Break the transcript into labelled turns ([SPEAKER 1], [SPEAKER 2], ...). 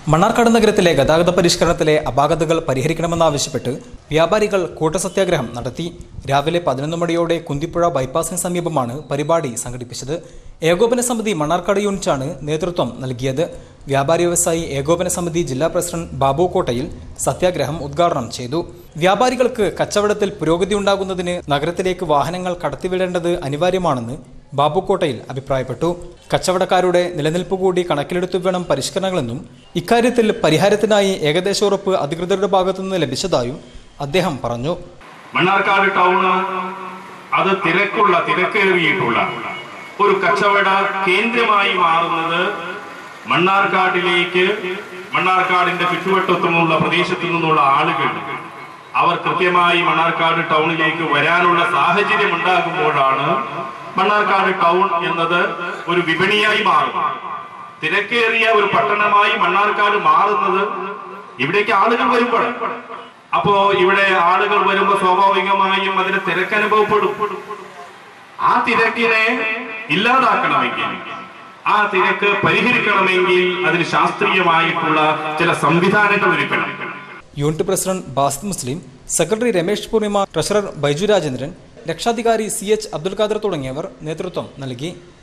[SPEAKER 1] മണ്ണാർക്കാട് നഗരത്തിലെ ഗതാഗത പരിഷ്കരണത്തിലെ അപാകതകൾ പരിഹരിക്കണമെന്നാവശ്യപ്പെട്ട് വ്യാപാരികൾ കൂട്ടസത്യാഗ്രഹം നടത്തി രാവിലെ പതിനൊന്ന് മണിയോടെ കുന്തിപ്പുഴ ബൈപ്പാസിന് സമീപമാണ് പരിപാടി സംഘടിപ്പിച്ചത് ഏകോപന സമിതി മണ്ണാർക്കാട് യൂണിറ്റാണ് നേതൃത്വം നൽകിയത് വ്യാപാരി വ്യവസായി ഏകോപന സമിതി ജില്ലാ പ്രസിഡന്റ് ബാബു കോട്ടയിൽ സത്യാഗ്രഹം ഉദ്ഘാടനം ചെയ്തു വ്യാപാരികൾക്ക് കച്ചവടത്തിൽ പുരോഗതി ഉണ്ടാകുന്നതിന് നഗരത്തിലേക്ക് വാഹനങ്ങൾ കടത്തിവിടേണ്ടത് അനിവാര്യമാണെന്ന് ബാബുക്കോട്ടയിൽ അഭിപ്രായപ്പെട്ടു കച്ചവടക്കാരുടെ നിലനിൽപ്പ് കൂടി കണക്കിലെടുത്തു വേണം പരിഷ്കരണങ്ങളെന്നും ഇക്കാര്യത്തിൽ പരിഹാരത്തിനായി ഏകദേശ ഉറപ്പ് അധികൃതരുടെ ഭാഗത്തുനിന്ന് ലഭിച്ചതായും അദ്ദേഹം പറഞ്ഞു
[SPEAKER 2] മണ്ണാർക്കാട് ടൗണ് അത് തിരക്കുള്ള തിരക്കേറിയിട്ടുള്ള ഒരു കച്ചവട കേന്ദ്രമായി മാറുന്നത് മണ്ണാർക്കാടിലേക്ക് മണ്ണാർക്കാടിന്റെ ചുറ്റുവട്ടത്തുമുള്ള പ്രദേശത്തു നിന്നുള്ള ആളുകൾ അവർ കൃത്യമായി മണ്ണാർക്കാട് ടൗണിലേക്ക് വരാനുള്ള സാഹചര്യം ഉണ്ടാകുമ്പോഴാണ് മണ്ണാർക്കാട് ടൗൺ എന്നത് ഒരു വിപണിയായി മാറും തിരക്കേറിയ ഒരു പട്ടണമായി മണ്ണാർക്കാട് മാറുന്നത് ഇവിടേക്ക് ആളുകൾ വരുമ്പോൾ അപ്പോ ഇവിടെ ആളുകൾ വരുമ്പോൾ സ്വാഭാവികമായും അതിന് തിരക്ക് അനുഭവപ്പെടും ആ തിരക്കിനെ ഇല്ലാതാക്കണമെങ്കിൽ ആ തിരക്ക് പരിഹരിക്കണമെങ്കിൽ അതിന് ശാസ്ത്രീയമായിട്ടുള്ള ചില സംവിധാനങ്ങൾ ഒരുക്കണം
[SPEAKER 1] unit president Basid Muslim secretary Ramesh Poornima treasurer Baiju Rajendran രക്ഷാധികാരി സി എച്ച് അബ്ദുൽ ഖാദർ തുടങ്ങിയവർ നേതൃത്വം നൽകി